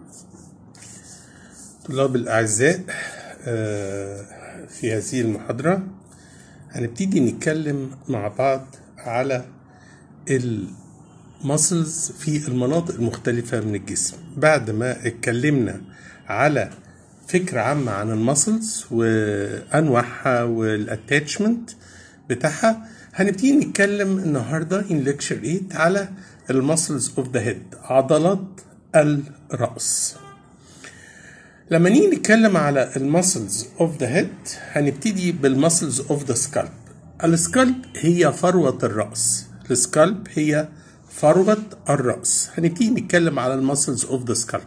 طلاب الأعزاء آه، في هذه المحاضرة هنبتدي نتكلم مع بعض على المسلز في المناطق المختلفة من الجسم بعد ما اتكلمنا على فكرة عامة عن المسلز وأنواعها والاتاتشمنت بتاعها هنبتدي نتكلم النهاردة in lecture 8 على المسلز اوف ذا هيد عضلات الرأس لما نيجي نتكلم على المسلز اوف ذا هيد هنبتدي بالمسلز اوف ذا سكالب السكالب هي فروة الرأس السكالب هي فروة الرأس هنبتدي نتكلم على المسلز اوف ذا سكالب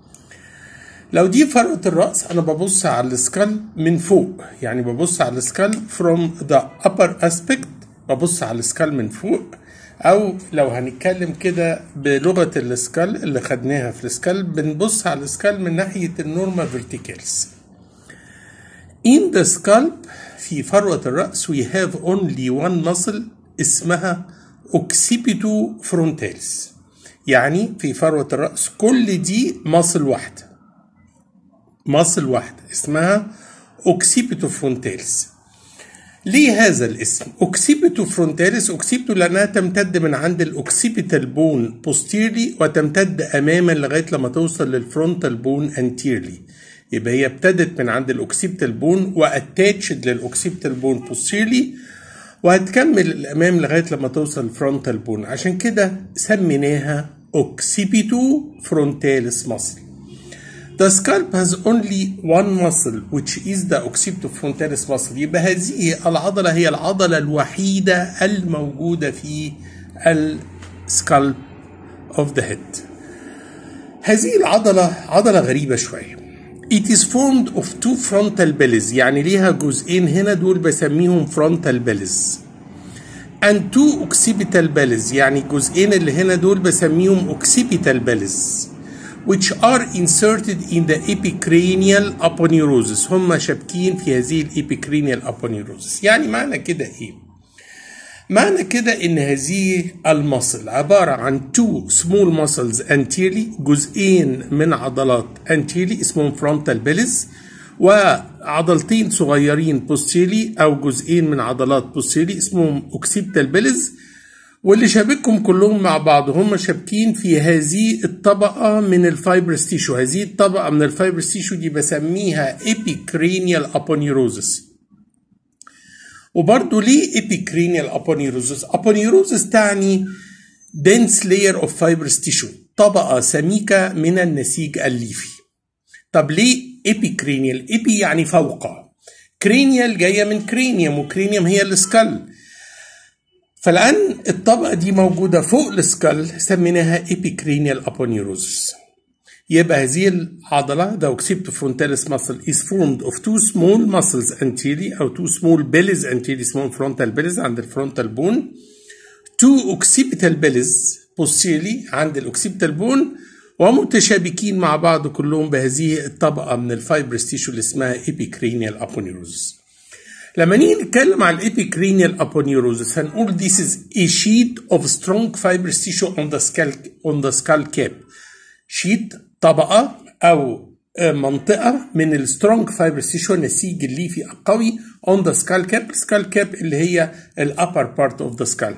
لو دي فروة الرأس أنا ببص على السكال من فوق يعني ببص على السكال from the upper aspect ببص على السكال من فوق أو لو هنتكلم كده بلغة السكال اللي خدناها في السكال بنبص على السكال من ناحية النورما فيرتيكالز In the scalp في فروة الرأس we have only one muscle اسمها occipito frontalis يعني في فروة الرأس كل دي مصل واحدة مصل واحدة اسمها اوكسيبيتو فرونتاليس ليه هذا الاسم اوكسيبيتو فرونتاليس اوكسيبيتو لانها تمتد من عند الاوكسيبيتال بون بوستيرلي وتمتد اماما لغايه لما توصل للفرونتال بون انتيرلي يبقى هي ابتدت من عند الاوكسيبيتال بون واتاتشد للاوكسيبيتال بون بوستيرلي وهتكمل الامام لغايه لما توصل الفرونتال بون عشان كده سميناها اوكسيبيتو فرونتاليس مصل The scalp has only one muscle which is the occipitofrontalis muscle يبقى هذه العضلة هي العضلة الوحيدة الموجودة في السكالب of the head هذه العضلة عضلة غريبة شوية It is formed of two frontal bellies يعني ليها جزئين هنا دول بسميهم frontal bellies and two occipital bellies يعني الجزئين اللي هنا دول بسميهم occipital bellies which are inserted in the epicranial aponeurosis هم شابكين في هذه الابيكرينيال aponeurosis يعني معنى كده ايه معنى كده ان هذه المصل عبارة عن two small muscles anteriorly جزئين من عضلات anteriorly اسمهم frontal bellies وعضلتين صغيرين posteriorly او جزئين من عضلات posteriorly اسمهم occipital bellies واللي شابكهم كلهم مع بعض هم شابكين في هذه الطبقة من الفايبرس تيشو هذه الطبقة من الفايبرس تيشو دي بسميها epicranial aponeurosis وبرضه ليه epicranial aponeurosis aponeurosis تعني dense layer of fibrous tissue طبقة سميكة من النسيج الليفي طب ليه epicranial epi يعني فوق cranial جاية من cranium وكرينيوم هي السكال فالآن الطبقة دي موجودة فوق السكال سميناها epicranial aponeurosis يبقى هذه العضلة the occipitofrontalis muscle is formed of two small muscles anteriorly أو two small bellies anteriorly اسمهم frontal bellies عند الفرونتال بون two occipital bellies posteriorly عند الاوكسيبيتال بون ومتشابكين مع بعض كلهم بهذه الطبقة من الفايبرس تيشو اللي اسمها epicranial aponeurosis لما نيجي نتكلم على الابيكرينيال aponeurosis هنقول this is a sheet of strong fibrous tissue on the skull on the skull cap sheet طبقة أو منطقة من السترونج fibrous tissue النسيج الليفي القوي on the skull cap skull cap اللي هي ال upper part of the skull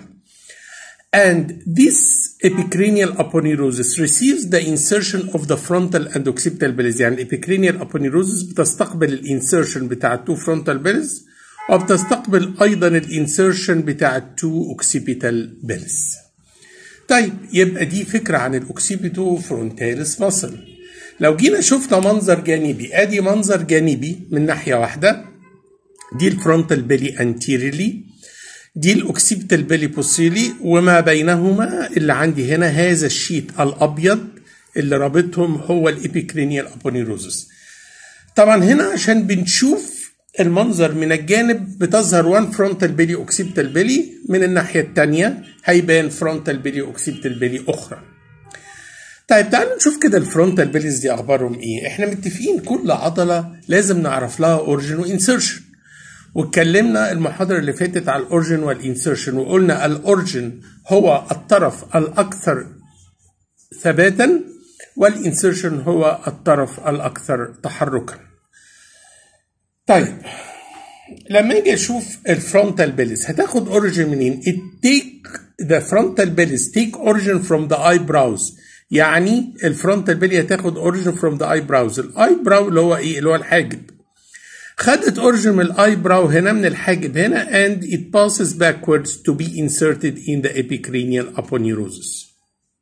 and this epicranial aponeurosis receives the insertion of the frontal and occipital bellies يعني الابيكرينيال aponeurosis بتستقبل الانسرشن بتاع التو frontal bellies وبتستقبل ايضا الانسرشن بتاع التو اوكسيبيتال بيلز طيب يبقى دي فكره عن الاوكسيبيتو فرونتاليس ماسل لو جينا شفنا منظر جانبي ادي منظر جانبي من ناحيه واحده دي الفرونتال بيلي انتيريلي دي الاوكسيبيتال بيلي بوسيلي وما بينهما اللي عندي هنا هذا الشيت الابيض اللي رابطهم هو الابيكرينيال ابونيروزس طبعا هنا عشان بنشوف المنظر من الجانب بتظهر وان فرونتال بيلي اوكسيبتال بيلي من الناحية التانية هيبان فرونتال بيلي اوكسيبتال بيلي أخرى طيب تعالوا نشوف كده الفرونتال بيليز دي أخبارهم إيه إحنا متفقين كل عضلة لازم نعرف لها أورجن وإنسرشن واتكلمنا المحاضرة اللي فاتت على الأورجن والإنسرشن وقلنا الأورجن هو الطرف الأكثر ثباتا والانسرشن هو الطرف الاكثر تحركا طيب لما اجي اشوف الفرونتال بيلز هتاخد اوريجين منين it take the frontal bellies take origin from the eyebrows يعني الفرونتال بيلي هتاخد اوريجين from the eyebrows الاي براو اللي هو ايه اللي هو الحاجب خدت اوريجين من الاي براو هنا من الحاجب هنا and it passes backwards to be inserted in the epicranial aponeurosis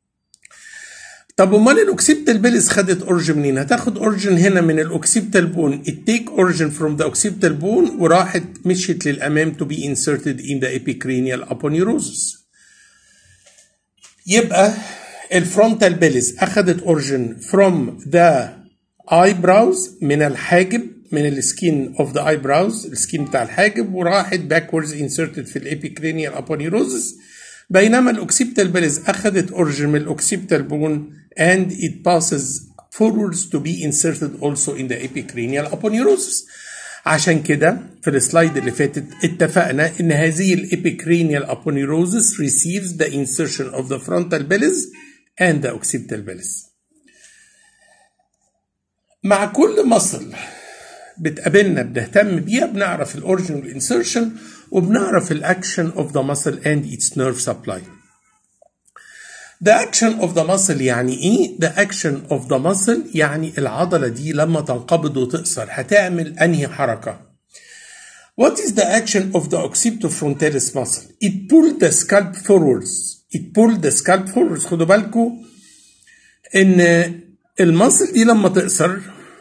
طب امال الاوكسيبتال بيلز خدت اوريجين منين؟ هتاخد اوريجين هنا من الاوكسيبتال بون التيك اوريجين فروم ذا اوكسيبتال بون وراحت مشيت للامام to be inserted in the epicranial aponeurosis. يبقى الفرونتال بيلز اخدت اوريجين فروم ذا eyebrows من الحاجب من السكين اوف ذا eyebrows السكين بتاع الحاجب وراحت backwards inserted في الابيكرينيال aponeurosis بينما الاوكسيبتال بيلز اخذت اوريجين من الاوكسيبتال بون and it passes forwards to be inserted also in the epicranial aponeurosis عشان كده في السلايد اللي فاتت اتفقنا ان هذه الابيكرينيال aponeurosis receives the insertion of the frontal bellies and the occipital bellies مع كل مصل بتقابلنا بنهتم بيها بنعرف الاوريجين والانسرشن وبنعرف الاكشن اوف ذا muscle and its nerve supply. The action of the muscle يعني ايه؟ The action of the muscle يعني العضلة دي لما تنقبض وتقصر هتعمل انهي حركة؟ What is the action of the occipitofrontalis muscle? It pulled the scalp forwards. It pulled the scalp forwards. خدوا بالكم ان المصل دي لما تقصر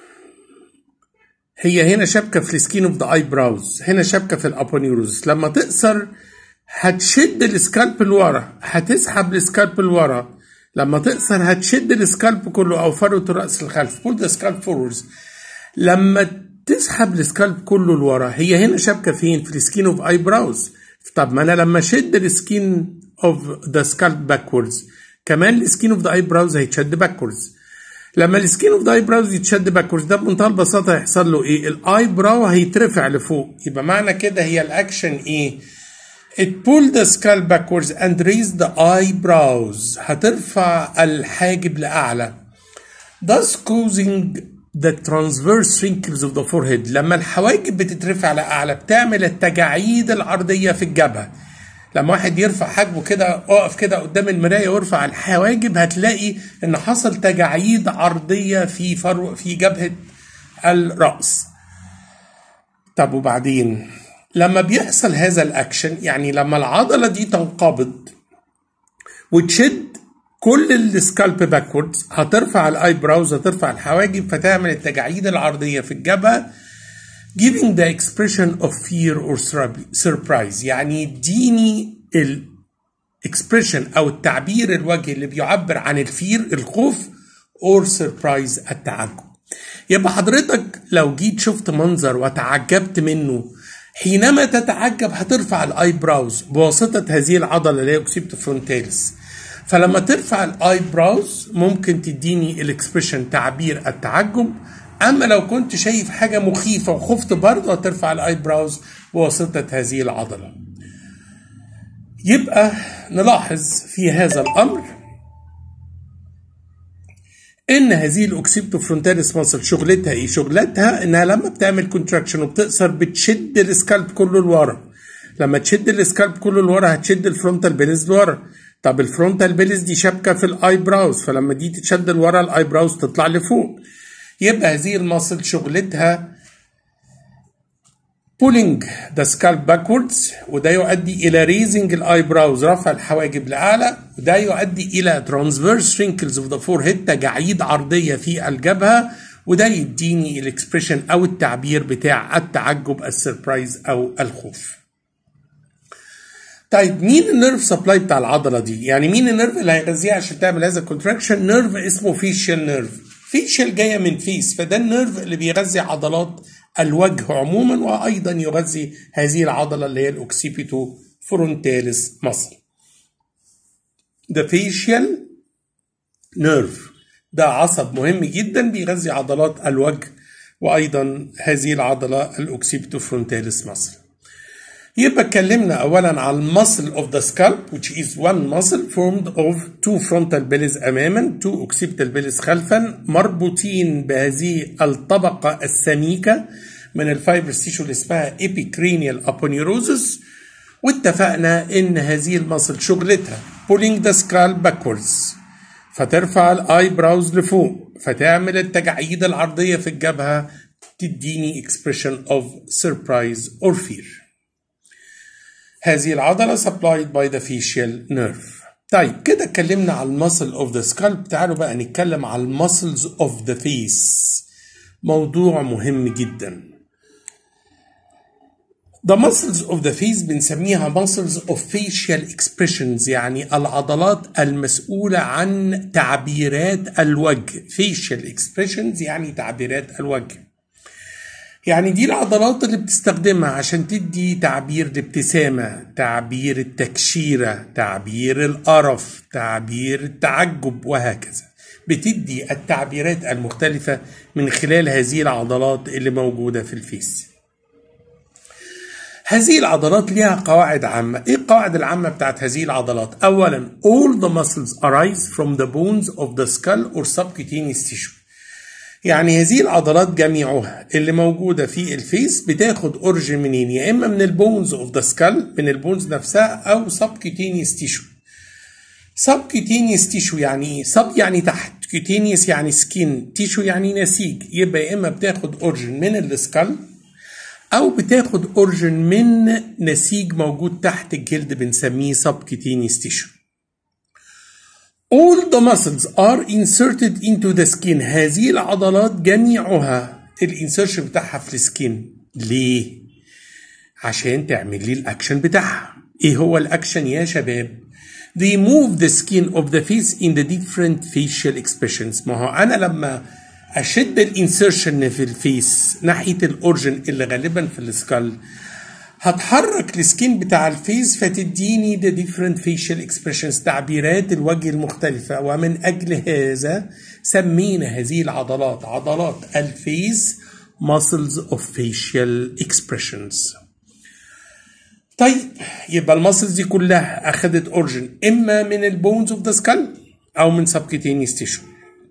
هي هنا شبكه في السكين اوف ذا اي براوز هنا شبكه في الابونيوروز لما تقصر هتشد السكالب لورا هتسحب السكالب لورا لما تقصر هتشد السكالب كله او فروه الراس الخلف بول ذا سكالب فورورز لما تسحب السكالب كله لورا هي هنا شبكه فين في السكين اوف اي براوز طب ما انا لما اشد السكين اوف ذا سكالب باكوردز كمان السكين اوف ذا اي براوز هيتشد باكوردز لما السكين اوف ذا اي براوز يتشد باكورز ده بمنتهى البساطه هيحصل له ايه؟ الاي براو هيترفع لفوق يبقى معنى كده هي الاكشن ايه؟ It pulled the skull backwards and raised the eyebrows هترفع الحاجب لأعلى thus causing the transverse wrinkles of the forehead لما الحواجب بتترفع لأعلى بتعمل التجاعيد العرضية في الجبهة لما واحد يرفع حاجبه كده اقف كده قدام المرايه وارفع الحواجب هتلاقي ان حصل تجاعيد عرضيه في فرو في جبهه الراس طب وبعدين لما بيحصل هذا الاكشن يعني لما العضله دي تنقبض وتشد كل السكالب باكوردز هترفع الاي براوز هترفع الحواجب فتعمل التجاعيد العرضيه في الجبهه giving the expression of fear or surprise يعني يديني ال expression او التعبير الوجهي اللي بيعبر عن الفير الخوف or surprise التعجب يبقى حضرتك لو جيت شفت منظر وتعجبت منه حينما تتعجب هترفع الاي براوز بواسطة هذه العضلة اللي هي اوكسيبتو فرونتاليس فلما ترفع الاي براوز ممكن تديني الاكسبريشن تعبير التعجب اما لو كنت شايف حاجه مخيفه وخفت برضه هترفع الاي براوز بواسطه هذه العضله يبقى نلاحظ في هذا الامر ان هذه الاوكسيبتو فرونتاليس ماسل شغلتها ايه شغلتها انها لما بتعمل كونتراكشن وبتقصر بتشد السكالب كله لورا لما تشد السكالب كله لورا هتشد الفرونتال بيلز لورا طب الفرونتال بيلز دي شبكه في الاي براوز فلما دي تتشد لورا الاي براوز تطلع لفوق يبقى هذه المصل شغلتها pulling the scalp backwards وده يؤدي إلى raising الاي براوز رفع الحواجب لأعلى وده يؤدي إلى transverse wrinkles of the forehead تجاعيد عرضية في الجبهة وده يديني الاكسبريشن أو التعبير بتاع التعجب السربرايز أو الخوف. طيب مين النيرف سبلاي بتاع العضله دي؟ يعني مين النيرف اللي هيغذيها عشان تعمل هذا الكونتراكشن؟ نيرف اسمه فيشيال نيرف. فيشيال جايه من فيس فده النيرف اللي بيغذي عضلات الوجه عموما وايضا يغذي هذه العضله اللي هي الاوكسيبيتو فرونتاليس مصل. ده فيشيال نيرف ده عصب مهم جدا بيغذي عضلات الوجه وايضا هذه العضله الاوكسيبيتو فرونتاليس مصل. يبقى اتكلمنا اولا على المسل اوف ذا scalp which is one muscle formed of two frontal bellies اماما two occipital bellies خلفا مربوطين بهذه الطبقه السميكه من الفايبرس تيشو اللي اسمها epicranial aponeurosis واتفقنا ان هذه المصل شغلتها pulling the skull backwards فترفع الاي براوز لفوق فتعمل التجاعيد العرضيه في الجبهه تديني expression of surprise or fear هذه العضلة supplied by the facial nerve طيب كده اتكلمنا على المسل اوف ذا سكالب تعالوا بقى نتكلم على المسلز اوف ذا فيس موضوع مهم جدا The muscles of the face بنسميها muscles of facial expressions يعني العضلات المسؤولة عن تعبيرات الوجه facial expressions يعني تعبيرات الوجه يعني دي العضلات اللي بتستخدمها عشان تدي تعبير الابتسامة تعبير التكشيرة تعبير القرف تعبير التعجب وهكذا بتدي التعبيرات المختلفة من خلال هذه العضلات اللي موجودة في الفيس هذه العضلات ليها قواعد عامة ايه القواعد العامة بتاعت هذه العضلات اولا all the muscles arise from the bones of the skull or subcutaneous tissue يعني هذه العضلات جميعها اللي موجودة في الفيس بتاخد اورج منين يا اما من البونز اوف ذا سكال من البونز نفسها او subcutaneous تيشو subcutaneous تيشو يعني ايه سب يعني تحت cutaneous يعني سكين تيشو يعني نسيج يبقى يا اما بتاخد اورجن من السكال او بتاخد اورجن من نسيج موجود تحت الجلد بنسميه subcutaneous تيشو All the muscles are inserted into the skin هذه العضلات جميعها الانسرشن بتاعها في السكين ليه؟ عشان تعمل لي الاكشن بتاعها ايه هو الاكشن يا شباب؟ They move the skin of the face in the different facial expressions ما هو انا لما اشد الانسرشن في الفيس ناحيه الاورجن اللي غالبا في السكال هتحرك السكين بتاع الفيس فتديني the different facial expressions تعبيرات الوجه المختلفة ومن أجل هذا سمينا هذه العضلات عضلات الفيس muscles of facial expressions طيب يبقى المسلز دي كلها أخدت أورجن إما من البونز اوف ذا سكال أو من subcutaneous tissue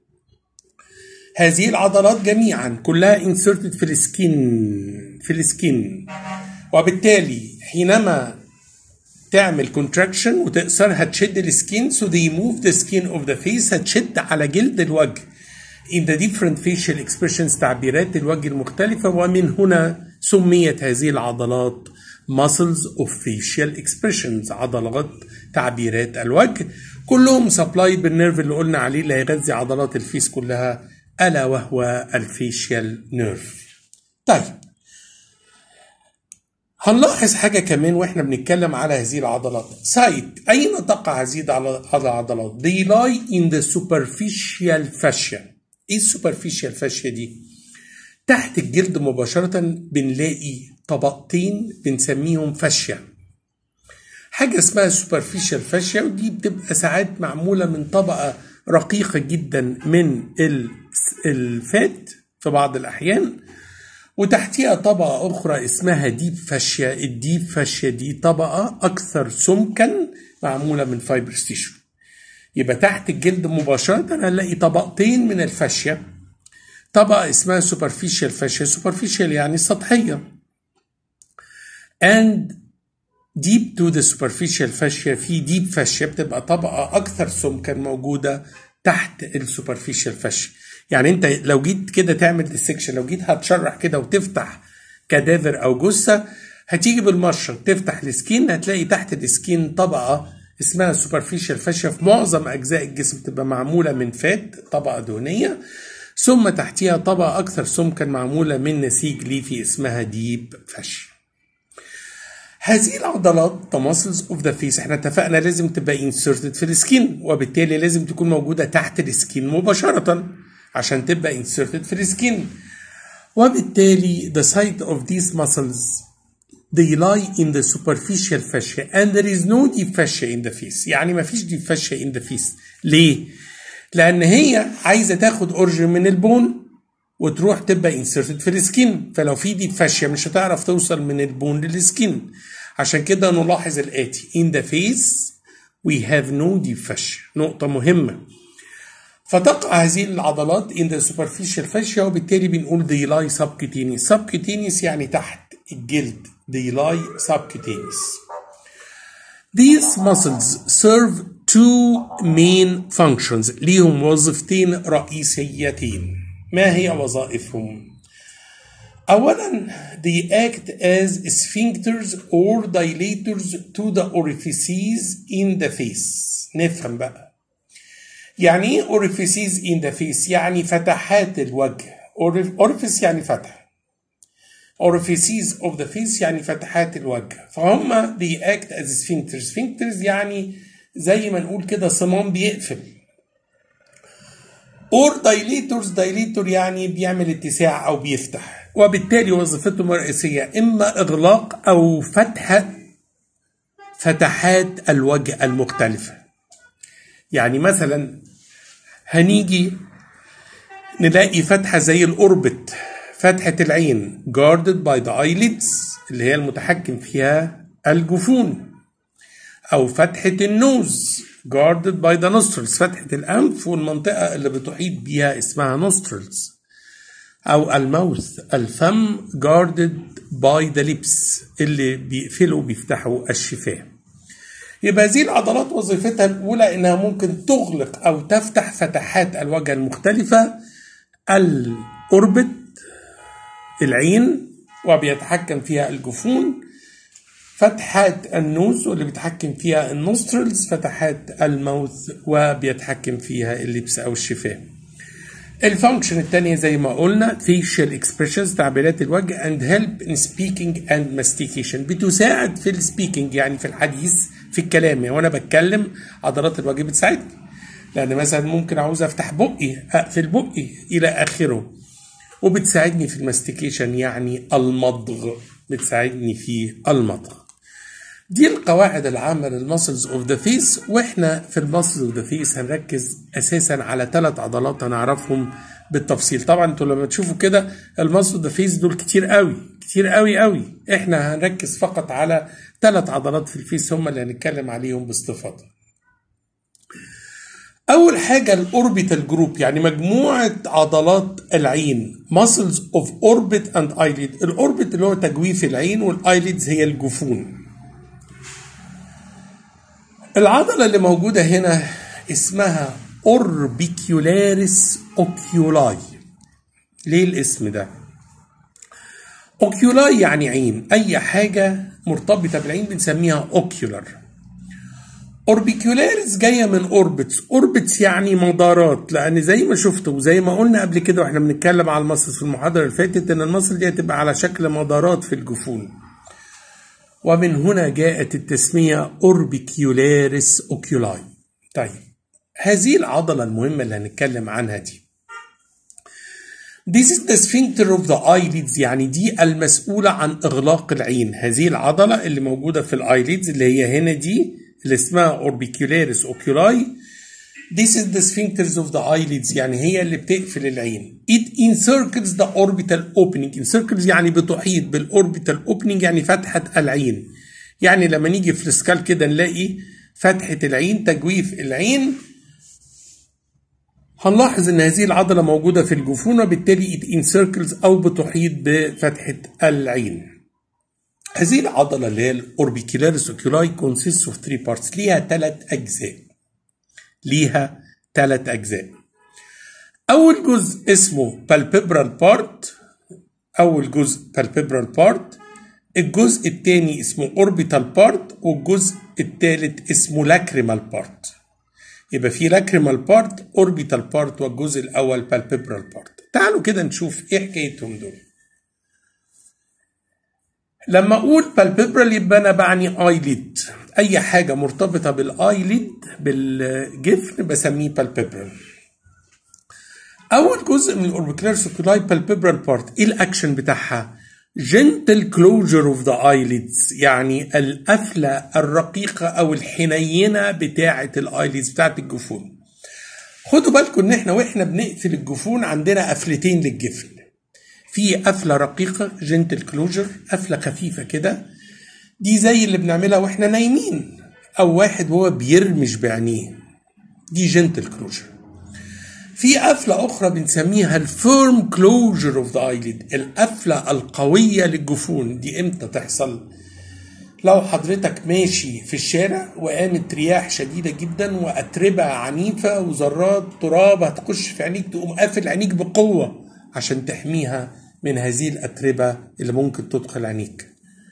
هذه العضلات جميعا كلها inserted في السكين في السكين وبالتالي حينما تعمل كونتراكشن وتقصر هتشد السكين so they move the skin of the face هتشد على جلد الوجه in the different facial expressions تعبيرات الوجه المختلفة ومن هنا سميت هذه العضلات muscles of facial expressions عضلات تعبيرات الوجه كلهم supplied بالنيرف اللي قلنا عليه اللي هيغذي عضلات الفيس كلها ألا وهو الفيشيال نيرف طيب هنلاحظ حاجة كمان واحنا بنتكلم على هذه العضلات سايت أين تقع هذه العضلات they lie in the superficial fascia ايه السوبرفيشال فاشيا دي تحت الجلد مباشرة بنلاقي طبقتين بنسميهم فاشيا حاجة اسمها سوبرفيشال فاشيا ودي بتبقى ساعات معمولة من طبقة رقيقة جدا من الفات في بعض الأحيان وتحتها طبقة أخرى اسمها ديب فاشيا الديب فاشيا دي طبقة أكثر سمكا معمولة من فايبرس تيشو يبقى تحت الجلد مباشرة هنلاقي طبقتين من الفاشيا طبقة اسمها سوبرفيشال فاشيا سوبرفيشال يعني سطحية and deep to the superficial fascia في ديب فاشيا بتبقى طبقة أكثر سمكا موجودة تحت السوبرفيشال فاشيا يعني انت لو جيت كده تعمل ديسكشن لو جيت هتشرح كده وتفتح كادافر او جثه هتيجي بالمشرط تفتح السكين هتلاقي تحت السكين طبقه اسمها سوبرفيشال فاشيا في معظم اجزاء الجسم بتبقى معموله من فات طبقه دهنيه ثم تحتها طبقه اكثر سمكا معموله من نسيج ليفي اسمها ديب فاشيا هذه العضلات the muscles of the face احنا اتفقنا لازم تبقى inserted في السكين وبالتالي لازم تكون موجودة تحت السكين مباشرة عشان تبقى inserted في السكين وبالتالي the site of these muscles they lie in the superficial fascia and there is no deep fascia in the face يعني ما فيش deep fascia in the face ليه؟ لأن هي عايزة تاخد أورجن من البون وتروح تبقى inserted في السكين فلو في ديب فاشيا مش هتعرف توصل من البون للسكين عشان كده نلاحظ الآتي in the face we have no deep fascia نقطة مهمة فتقع هذه العضلات in the superficial fascia وبالتالي بنقول they lie subcutaneous subcutaneous يعني تحت الجلد they lie subcutaneous These muscles serve two main functions ليهم وظيفتين رئيسيتين ما هي وظائفهم؟ أولا they act as sphincters or dilators to the orifices in the face نفهم بقى يعني ايه orifices in the face يعني فتحات الوجه orifice يعني فتح orifices of the face يعني فتحات الوجه فهم they act as sphincters sphincters يعني زي ما نقول كده صمام بيقفل or dilators dilator يعني بيعمل اتساع او بيفتح وبالتالي وظيفتهم الرئيسية اما اغلاق او فتح فتحات الوجه المختلفة يعني مثلا هنيجي نلاقي فتحة زي الأوربت فتحة العين guarded by the eyelids اللي هي المتحكم فيها الجفون أو فتحة النوز guarded by the nostrils فتحة الأنف والمنطقة اللي بتحيط بيها اسمها nostrils أو الموث الفم guarded by the lips اللي بيقفلوا بيفتحوا الشفاه يبقى هذه العضلات وظيفتها الأولى إنها ممكن تغلق أو تفتح فتحات الوجه المختلفة الأوربت العين وبيتحكم فيها الجفون فتحات النوز واللي بيتحكم فيها النوسترلز فتحات الموث وبيتحكم فيها اللبس او الشفاه الفانكشن الثانيه زي ما قلنا facial expressions تعبيرات الوجه and help in speaking and mastication بتساعد في السبيكينج يعني في الحديث في الكلام يعني وانا بتكلم عضلات الوجه بتساعدني لان مثلا ممكن عاوز افتح بقي اقفل بقي الى اخره وبتساعدني في الماستيكيشن يعني المضغ بتساعدني في المضغ دي القواعد العامة للمسلز اوف ذا فيس واحنا في المسلز اوف ذا فيس هنركز اساسا على ثلاث عضلات هنعرفهم بالتفصيل طبعا انتوا لما تشوفوا كده المسلز اوف ذا فيس دول كتير قوي كتير قوي قوي احنا هنركز فقط على ثلاث عضلات في الفيس هم اللي هنتكلم عليهم باستفاضة اول حاجه الاوربيتال جروب يعني مجموعه عضلات العين muscles of orbit and eyelid الاوربت اللي هو تجويف العين والايليدز هي الجفون العضله اللي موجوده هنا اسمها orbicularis oculi ليه الاسم ده اوكيولاي يعني عين اي حاجه مرتبطه بالعين بنسميها اوكيولار اوربيكولاريس جايه من اوربتس اوربتس يعني مدارات لان زي ما شفتوا وزي ما قلنا قبل كده واحنا بنتكلم على المصل في المحاضره اللي فاتت ان المصل دي هتبقى على شكل مدارات في الجفون ومن هنا جاءت التسميه اوربيكولاريس اوكيولاي طيب هذه العضله المهمه اللي هنتكلم عنها دي This is the sphincter of the eyelids يعني دي المسؤولة عن إغلاق العين هذه العضلة اللي موجودة في الايليدز اللي هي هنا دي اللي اسمها orbicularis oculi This is the sphincters of the eyelids يعني هي اللي بتقفل العين It encircles the orbital opening encircles يعني بتحيط بالorbital opening يعني فتحة العين يعني لما نيجي في السكال كده نلاقي فتحة العين تجويف العين هنلاحظ ان هذه العضلة موجودة في الجفون وبالتالي it encircles او بتحيط بفتحة العين هذه العضلة اللي هي الأوربيكولاريس أوكيولاي consists of three parts ليها ثلاث أجزاء ليها ثلاث أجزاء أول جزء اسمه palpebral part أول جزء palpebral part الجزء الثاني اسمه orbital part والجزء الثالث اسمه lacrimal part يبقى في lacrimal part orbital part والجزء الأول palpebral part تعالوا كده نشوف إيه حكايتهم دول لما اقول palpebral يبقى انا بعني ايليد اي حاجه مرتبطه بالايليد بالجفن بسميه palpebral اول جزء من الاوربيكولار سيركولاي palpebral بارت ايه الاكشن بتاعها gentle closure of the eyelids يعني القفله الرقيقه او الحنينه بتاعه الايليدز بتاعه الجفون خدوا بالكم ان احنا واحنا بنقفل الجفون عندنا قفلتين للجفن في قفله رقيقه جنتل كلوجر قفله خفيفه كده دي زي اللي بنعملها واحنا نايمين او واحد وهو بيرمش بعينيه دي جنتل كلوجر في قفلة أخرى بنسميها الفيرم كلوجر اوف ذا ايليد القفلة القوية للجفون دي امتى تحصل؟ لو حضرتك ماشي في الشارع وقامت رياح شديدة جدا وأتربة عنيفة وذرات تراب هتخش في عينيك تقوم قافل عينيك بقوة عشان تحميها من هذه الأتربة اللي ممكن تدخل عينيك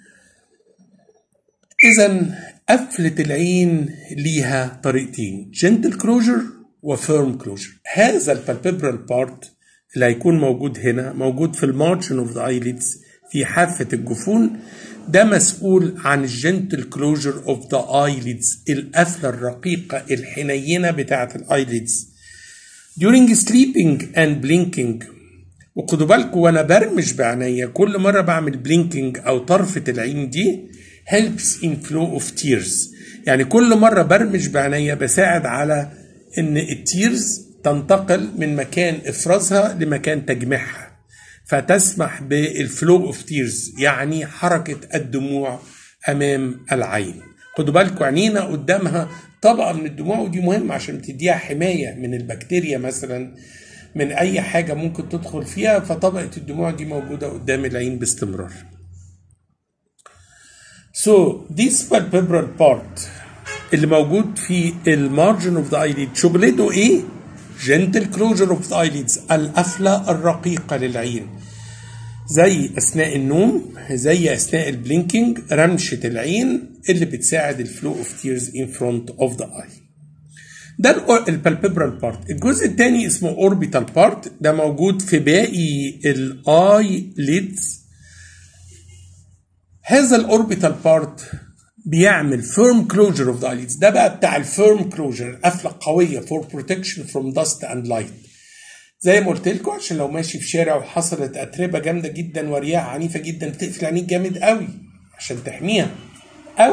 إذا قفلة العين ليها طريقتين جنتل كلوجر وفيرم كلوجر هذا البالبيبرال بارت اللي هيكون موجود هنا موجود في المارجن اوف ذا ايليدز في حافة الجفون ده مسؤول عن الجنتل كلوجر اوف ذا ايليدز القفلة الرقيقة الحنينة بتاعة الايليدز during sleeping and blinking وخدوا بالكم وانا برمش بعينيا كل مره بعمل بلينكينج او طرفه العين دي helps in flow of tears يعني كل مره برمش بعينيا بساعد على ان التيرز تنتقل من مكان افرازها لمكان تجميعها فتسمح بالفلو اوف تيرز يعني حركه الدموع امام العين خدوا بالكم عينينا قدامها طبقه من الدموع ودي مهمه عشان تديها حمايه من البكتيريا مثلا من اي حاجه ممكن تدخل فيها فطبقه الدموع دي موجوده قدام العين باستمرار So this palpebral part اللي موجود في المارجن اوف ذا ايليد شغلته ايه؟ جنتل كلوجر اوف ذا ايليدز القفله الرقيقه للعين زي اثناء النوم زي اثناء البلينكينج رمشه العين اللي بتساعد الفلو اوف تيرز ان فرونت اوف ذا اي ده البالبيبرال بارت الجزء الثاني اسمه اوربيتال بارت ده موجود في باقي الاي ليدز هذا الاوربيتال بارت بيعمل فيرم كلوجر اوف ذا ايليدز ده بقى بتاع الفيرم كلوجر قفله قويه فور بروتكشن فروم داست اند لايت زي ما قلت لكم عشان لو ماشي في شارع وحصلت اتربه جامده جدا ورياح عنيفه جدا بتقفل عينيك جامد قوي عشان تحميها او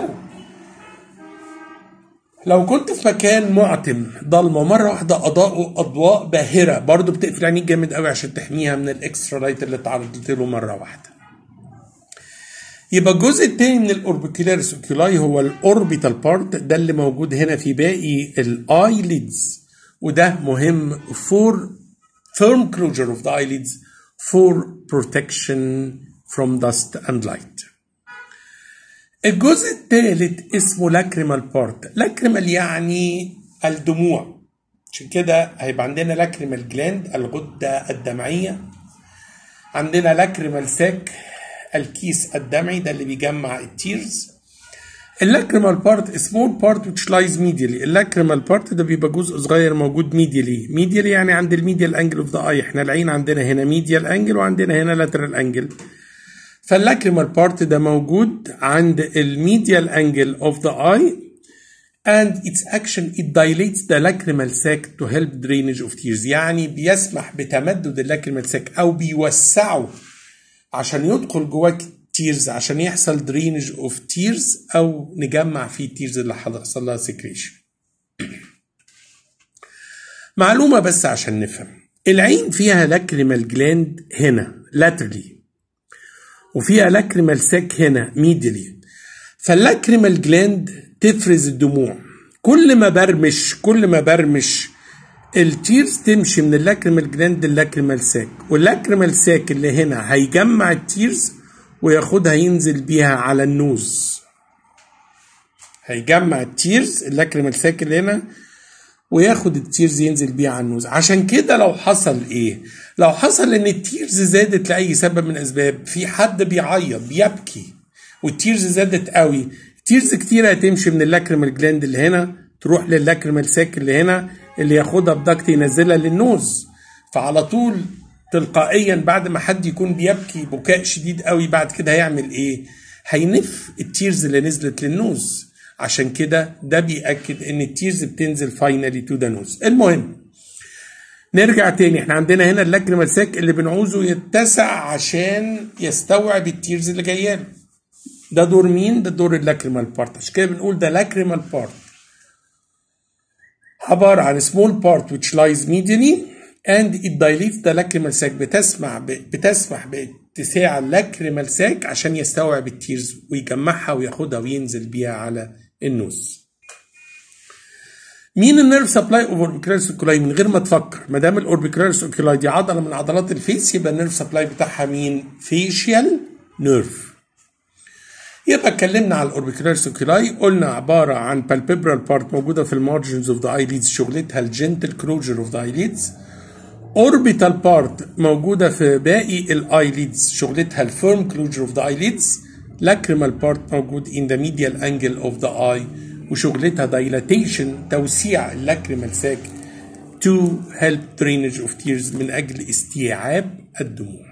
لو كنت في مكان معتم ضلمه مره واحده اضاءه اضواء باهره برضو بتقفل عينيك جامد قوي عشان تحميها من الاكسترا لايت اللي اتعرضت له مره واحده يبقى الجزء الثاني من الاوربيكولاريس اوكيولاي هو الاوربيتال بارت ده اللي موجود هنا في باقي الايليدز وده مهم فور firm closure of the eyelids for protection from dust and light. الجزء الثالث اسمه لاكريمال بارت لاكريمال يعني الدموع عشان كده هيبقى عندنا لاكريمال جلاند الغدة الدمعية عندنا لاكريمال ساك الكيس الدمعي ده اللي بيجمع التيرز اللاكريمال بارت سمول بارت which lies medially اللاكريمال بارت ده بيبقى جزء صغير موجود ميديالي ميديالي يعني عند الميديال انجل اوف ذا اي احنا العين عندنا هنا ميديال انجل وعندنا هنا لاترال انجل فاللاكريمال بارت ده موجود عند الميديال انجل اوف ذا اي and its action it dilates the lacrimal sac to help drainage of tears يعني بيسمح بتمدد اللاكريمال ساك او بيوسعه عشان يدخل جواه تيرز عشان يحصل درينج اوف تيرز او نجمع فيه التيرز اللي حصل لها سكريشن معلومة بس عشان نفهم العين فيها لاكريمال جلاند هنا لاترلي وفيها لاكريمال ساك هنا ميدلي فاللاكريمال جلاند تفرز الدموع كل ما برمش كل ما برمش التيرز تمشي من اللاكريمال جلاند للاكريمال ساك واللاكريمال ساك اللي هنا هيجمع التيرز وياخدها ينزل بيها على النوز هيجمع التيرز اللاكريمال ساك اللي هنا وياخد التيرز ينزل بيها على النوز عشان كده لو حصل ايه لو حصل ان التيرز زادت لاي سبب من اسباب في حد بيعيط بيبكي والتيرز زادت قوي تيرز كتير هتمشي من اللاكريمال جلاند اللي هنا تروح للاكريمال ساك اللي هنا اللي ياخدها بدكت ينزلها للنوز فعلى طول تلقائيا بعد ما حد يكون بيبكي بكاء شديد قوي بعد كده هيعمل ايه هينف التيرز اللي نزلت للنوز عشان كده ده بيأكد ان التيرز بتنزل فاينالي تو ذا نوز المهم نرجع تاني احنا عندنا هنا اللاكريمال ساك اللي بنعوزه يتسع عشان يستوعب التيرز اللي جايه له ده دور مين ده دور اللاكريمال بارت عشان كده بنقول ده لاكريمال بارت عبارة عن small part which lies medially and it dilates the lacrimal sac بتسمع ب... بتسمح اتساع اللاكريمال ساك عشان يستوعب التيرز ويجمعها وياخدها وينزل بيها على النوز مين النيرف سبلاي اوف اوربيكولاريس اوكيلاي من غير ما تفكر ما دام الاوربيكولاريس اوكيلاي دي عضله من عضلات الفيس يبقى النيرف سبلاي بتاعها مين فيشيال نيرف يبقى اتكلمنا على الاوربيكولاريس اوكيلاي قلنا عباره عن بالبيبرال بارت موجوده في المارجنز اوف ذا ايليدز شغلتها الجنتل كلوجر اوف ذا ايليدز اوربيتال بارت موجوده في باقي الايليدز شغلتها الفيرم كلوجر اوف ذا ايليدز لاكريمال بارت موجود in the medial angle of the eye وشغلتها dilatation توسيع اللاكريمال ساك to help drainage of tears من اجل استيعاب الدموع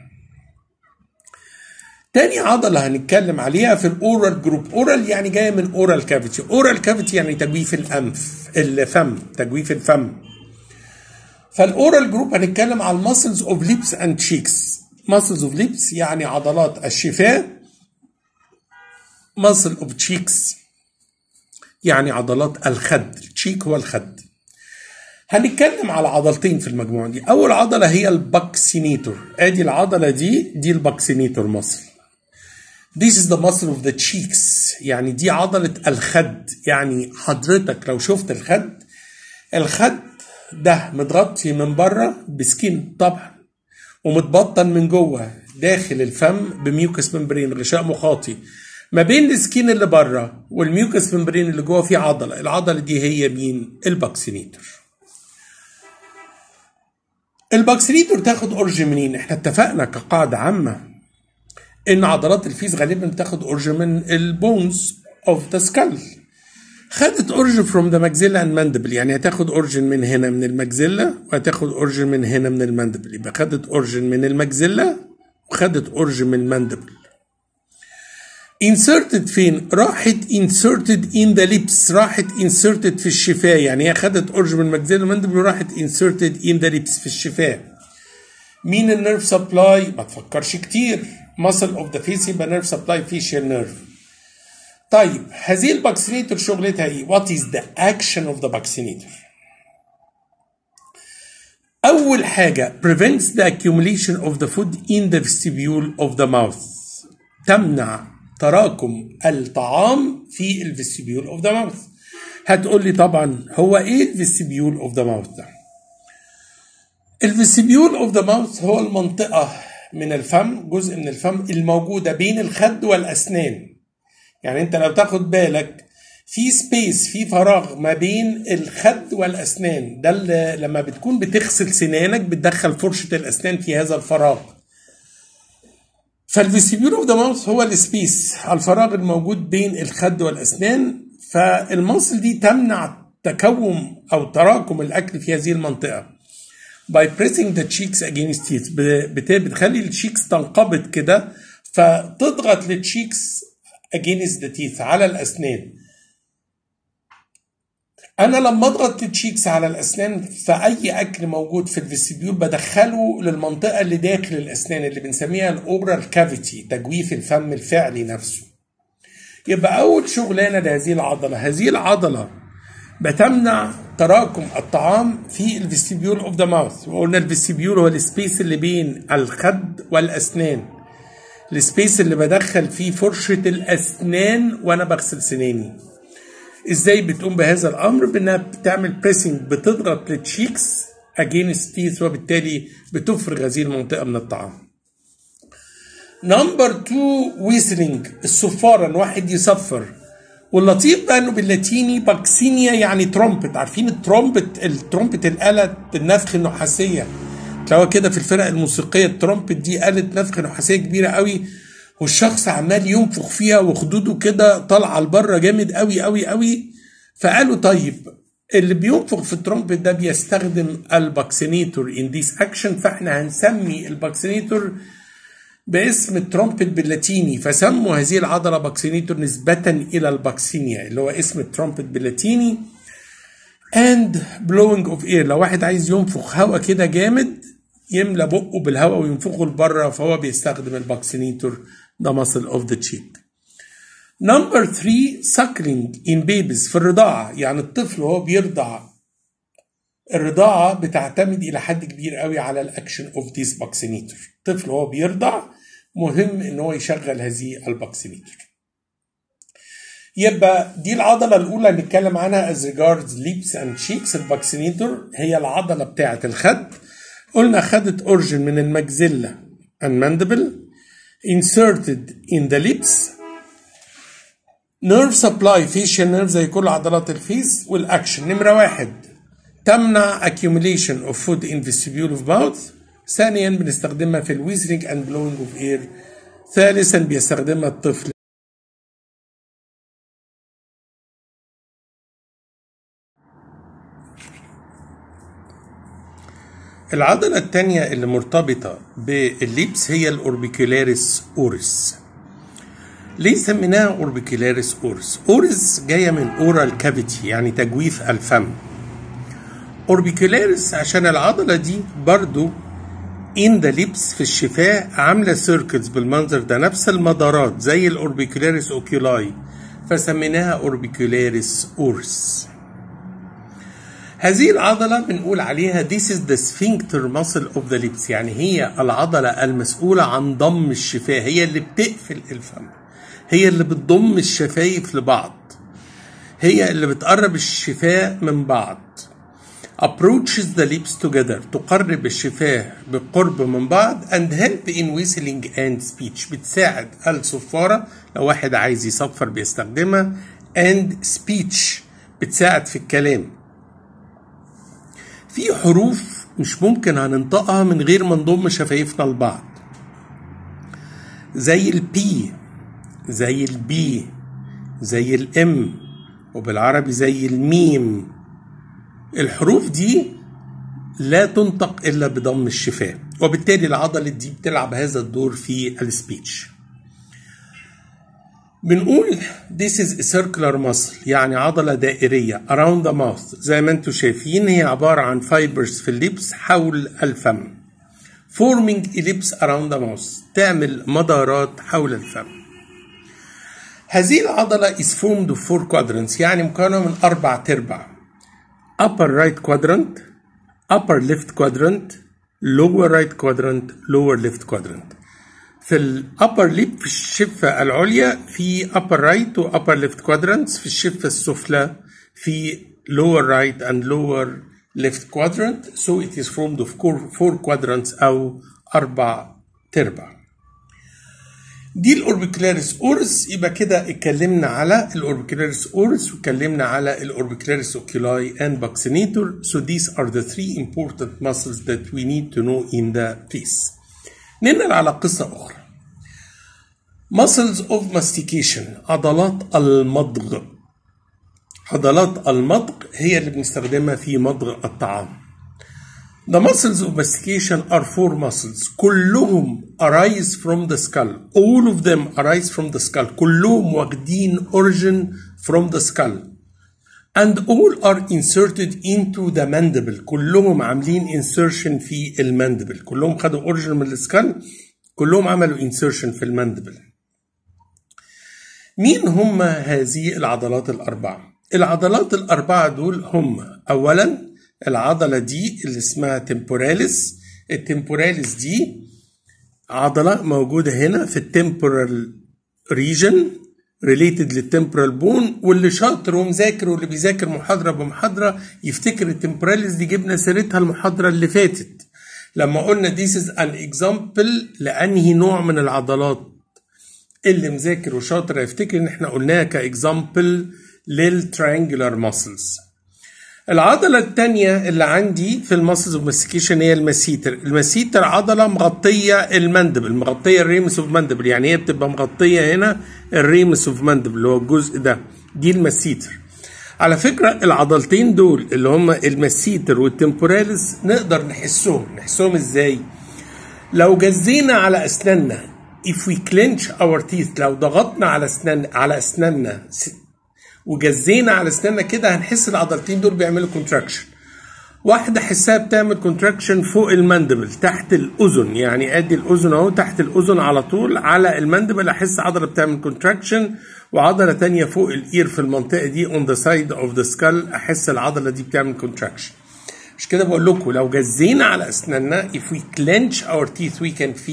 تاني عضلة هنتكلم عليها في الاورال جروب اورال يعني جاية من اورال كافيتي اورال كافيتي يعني تجويف الانف الفم تجويف الفم فالاورال جروب هنتكلم على المسلز اوف ليبس اند تشيكس مسلز اوف ليبس يعني عضلات الشفاه muscle اوف تشيكس يعني عضلات الخد التشيك هو الخد هنتكلم على عضلتين في المجموعه دي اول عضله هي الباكسينيتور ادي العضله دي دي الباكسينيتور مصل This is the muscle of the cheeks يعني دي عضلة الخد يعني حضرتك لو شفت الخد الخد ده متغطي من بره بسكين طبعا ومتبطن من جوه داخل الفم بميوكس ممبرين غشاء مخاطي ما بين السكين اللي بره والميوكس ممبرين اللي جوه في عضله العضله دي هي مين الباكسينيتور الباكسينيتور تاخد اورج منين احنا اتفقنا كقاعده عامه ان عضلات الفيس غالبا بتاخد اورج من البونز اوف ذا سكال خدت اورجن فروم ذا ماكزيلا اند ماندبل يعني هتاخد اورجن من هنا من الماكزيلا وهتاخد اورجن من هنا من الماندبل يبقى خدت اورجن من الماكزيلا وخدت اورجن من الماندبل inserted فين؟ راحت inserted in the lips راحت inserted في الشفاه يعني هي خدت اورجن من الماكزيلا ماندبل وراحت inserted in the lips في الشفاه مين النيرف سبلاي؟ ما تفكرش كتير muscle of the face يبقى نيرف سبلاي facial nerve طيب هذه الباكسينيتور شغلتها ايه؟ What is the action of the vaccinator؟ أول حاجة prevents the accumulation of the food in the vestibule of the mouth تمنع تراكم الطعام في الفيستيبيول اوف ذا ماوث هتقول لي طبعا هو ايه الفيستيبيول اوف ذا ماوث ده الفيستيبيول اوف ذا ماوث هو المنطقة من الفم جزء من الفم الموجودة بين الخد والأسنان يعني انت لو تاخد بالك في سبيس في فراغ ما بين الخد والاسنان ده اللي لما بتكون بتغسل سنانك بتدخل فرشه الاسنان في هذا الفراغ فالفيستيبيول اوف ذا ماوث هو السبيس الفراغ الموجود بين الخد والاسنان فالمصل دي تمنع تكون او تراكم الاكل في هذه المنطقه by pressing the cheeks against it بتخلي الشيكس تنقبض كده فتضغط للتشيكس against the teeth على الأسنان أنا لما أضغط التشيكس على الأسنان فأي أكل موجود في الفيستيبيول بدخله للمنطقة اللي داخل الأسنان اللي بنسميها الأورال كافيتي تجويف الفم الفعلي نفسه يبقى أول شغلانة لهذه العضلة هذه العضلة بتمنع تراكم الطعام في الفيستيبيول اوف ذا ماوث وقلنا الفيستيبيول هو السبيس اللي بين الخد والاسنان السبيس اللي بدخل فيه فرشة الأسنان وأنا بغسل سناني إزاي بتقوم بهذا الأمر بأنها بتعمل بريسنج بتضغط للتشيكس أجينست تيث وبالتالي بتفرغ هذه المنطقة من الطعام نمبر 2 ويسلينج الصفارة ان واحد يصفر واللطيف بقى انه باللاتيني باكسينيا يعني ترومبت عارفين الترومبت الترومبت الآلة النفخ النحاسية تلاقوها كده في الفرق الموسيقيه الترومبت دي آلة نفخ نحاسيه كبيره قوي والشخص عمال ينفخ فيها وخدوده كده طالعه لبره جامد قوي قوي قوي فقالوا طيب اللي بينفخ في الترومبت ده بيستخدم الباكسينيتور ان ذيس اكشن فاحنا هنسمي الباكسينيتور باسم الترومبت باللاتيني فسموا هذه العضله باكسينيتور نسبه الى الباكسينيا اللي هو اسم الترومبت باللاتيني and blowing of air لو واحد عايز ينفخ هواء كده جامد يملى بقه بالهواء وينفخه لبره فهو بيستخدم الباكسينيتور ده muscle of the cheek. نمبر 3 suckling in babies في الرضاعة يعني الطفل وهو بيرضع الرضاعة بتعتمد إلى حد كبير قوي على الأكشن of this vaccinator الطفل وهو بيرضع مهم ان هو يشغل هذه الباكسيميتر يبقى دي العضله الاولى اللي نتكلم عنها as regards lips and cheeks الباكسيميتر هي العضله بتاعه الخد قلنا خدت اورجن من المجزله and mandible inserted in the lips nerve supply facial nerve زي كل عضلات الفيس والاكشن نمره واحد تمنع accumulation of food in vestibule of mouth ثانيا بنستخدمها في الويزرينج and blowing of air ثالثا بيستخدمها الطفل العضلة الثانية اللي مرتبطة بالليبس هي الأوربيكولاريس أورس ليه سميناها أوربيكولاريس أورس؟ أورس جاية من أورال كافيتي يعني تجويف الفم أوربيكولاريس عشان العضلة دي برضو in the lips في الشفاه عاملة سيركلز بالمنظر ده نفس المدارات زي الأوربيكولاريس أوكيولاي فسميناها أوربيكولاريس أورس هذه العضلة بنقول عليها this is the sphincter muscle of the lips يعني هي العضلة المسؤولة عن ضم الشفاه هي اللي بتقفل الفم هي اللي بتضم الشفايف لبعض هي اللي بتقرب الشفاه من بعض approaches the lips together تقرب الشفاه بقرب من بعض and help in whistling and speech بتساعد الصفارة لو واحد عايز يصفر بيستخدمها and speech بتساعد في الكلام في حروف مش ممكن هننطقها من غير ما نضم شفايفنا لبعض زي البي زي البي زي الام وبالعربي زي الميم الحروف دي لا تنطق الا بضم الشفاه وبالتالي العضله دي بتلعب هذا الدور في السبيتش بنقول this is a circular muscle يعني عضلة دائرية around the mouth زي ما انتم شايفين هي عبارة عن fibers في اللبس حول الفم forming ellipse around the mouth تعمل مدارات حول الفم هذه العضلة is formed of four quadrants يعني مكونة من أربع تربع upper right quadrant upper left quadrant lower right quadrant lower left quadrant في الابر ليب في الشفة العليا في upper right و upper left quadrants في الشفة السفلى في lower right and lower left quadrant so it is formed of four quadrants أو أربع تربع دي الاوربيكولاريس اورس يبقى كده اتكلمنا على الاوربيكولاريس اورس واتكلمنا على الاوربيكولاريس اوكيولاي and باكسينيتور so these are the three important muscles that we need to know in the face ننقل على قصة أخرى muscles of mastication عضلات المضغ عضلات المضغ هي اللي بنستخدمها في مضغ الطعام The muscles of mastication are four muscles كلهم arise from the skull all of them arise from the skull كلهم واخدين origin from the skull and all are inserted into the mandible كلهم عاملين insertion في الماندبل كلهم خدوا origin من السكال كلهم عملوا insertion في الماندبل مين هم هذه العضلات الأربعة؟ العضلات الأربعة دول هم أولا العضلة دي اللي اسمها temporalis التمبوراليس دي عضلة موجودة هنا في التمبورال ريجن ريليتد للتمبرال بون واللي شاطر ومذاكر واللي بيذاكر محاضره بمحاضره يفتكر التمبراليز دي جبنا سيرتها المحاضره اللي فاتت لما قلنا this is an example لانهي نوع من العضلات اللي مذاكر وشاطر يفتكر ان احنا قلناها كاكزامبل للتريانجولار ماسلز العضلة التانية اللي عندي في الماسلز اوف ماستيكيشن هي المسيتر، المسيتر عضلة مغطية المندبل، مغطية الريمس اوف مندبل، يعني هي بتبقى مغطية هنا الريمس اوف مندبل اللي هو الجزء ده، دي المسيتر. على فكرة العضلتين دول اللي هما المسيتر والتمبوراليس نقدر نحسهم، نحسهم ازاي؟ لو جزينا على اسناننا if we clench our teeth لو ضغطنا على اسنان على اسناننا وجزينا على اسناننا كده هنحس العضلتين دول بيعملوا كونتراكشن واحده حسها بتعمل كونتراكشن فوق المندبل تحت الاذن يعني ادي الاذن اهو تحت الاذن على طول على المندبل احس عضله بتعمل كونتراكشن وعضله تانية فوق الاير في المنطقه دي on the side of the skull احس العضله دي بتعمل كونتراكشن مش كده بقول لكم لو جزينا على اسناننا if we clench our teeth we can feel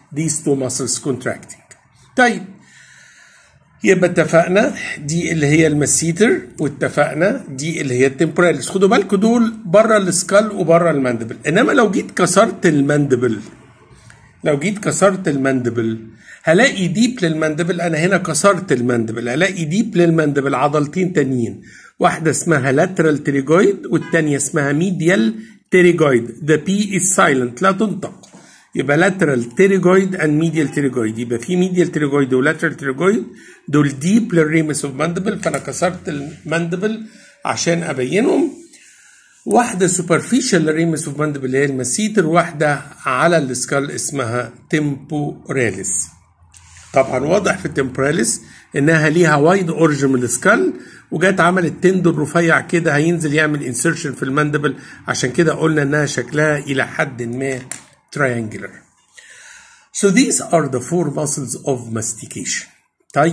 these two muscles contracting طيب يبقى اتفقنا دي اللي هي المسيتر واتفقنا دي اللي هي التمبوراليس خدوا بالكم دول بره السكال وبره الماندبل انما لو جيت كسرت الماندبل لو جيت كسرت الماندبل هلاقي ديب للماندبل انا هنا كسرت الماندبل هلاقي ديب للماندبل عضلتين تانيين واحده اسمها لاترال تريجويد والتانيه اسمها ميديال تريجويد ذا بي از سايلنت لا تنطق يبقى لاترال تريجويد اند ميديال تريجويد يبقى في ميديال تريجويد ولاترال تريجويد دول ديب للريمس اوف ماندبل فانا كسرت الماندبل عشان ابينهم واحدة سوبرفيشال للريمس اوف ماندبل اللي هي المسيتر واحدة على السكال اسمها تمبوراليس طبعا واضح في التمبوراليس انها ليها وايد اورج من السكال وجات عملت تندر رفيع كده هينزل يعمل انسرشن في الماندبل عشان كده قلنا انها شكلها الى حد ما triangular. So these are the four muscles of mastication. طيب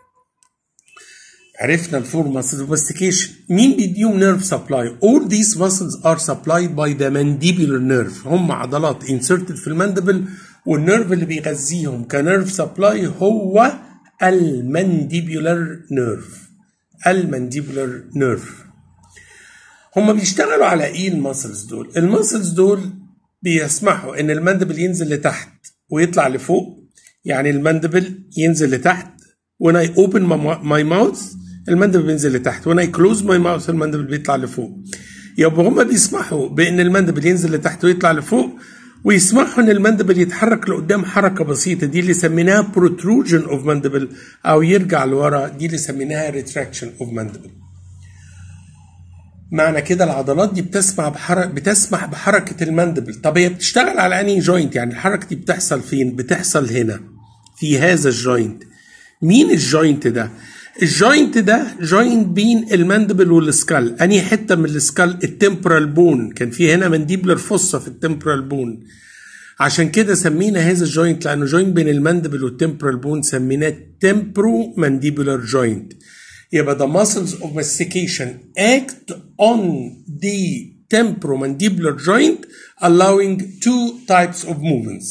عرفنا الفور muscles of mastication. مين بيديهم nerve supply? All these muscles are supplied by the mandibular nerve. هم عضلات inserted في الماندبل والنيرف اللي بيغذيهم كنيرف سبلاي هو المانديبولار نيرف. المانديبولار نيرف. هم بيشتغلوا على ايه المسلز دول؟ المسلز دول بيسمحوا ان المندبل ينزل لتحت ويطلع لفوق يعني المندبل ينزل لتحت when I open my mouth المندبل بينزل لتحت when I close my mouth المندبل بيطلع لفوق يبقى هما بيسمحوا بان المندبل ينزل لتحت ويطلع لفوق ويسمحوا ان المندبل يتحرك لقدام حركه بسيطه دي اللي سميناها protrusion of mandible او يرجع لورا دي اللي سميناها retraction of mandible معنى كده العضلات دي بتسمع بحرك بتسمح بحركه المندبل طب هي بتشتغل على انهي جوينت يعني الحركه دي بتحصل فين بتحصل هنا في هذا الجوينت مين الجوينت ده الجوينت ده جوينت بين المندبل والسكال انهي حته من السكال التمبرال بون كان في هنا منديبلر فصه في التمبرال بون عشان كده سمينا هذا الجوينت لانه جوينت بين المندبل والتمبرال بون سميناه تمبرو مانديبولار جوينت يبقى the muscles of mastication act on the temporomandibular joint allowing two types of movements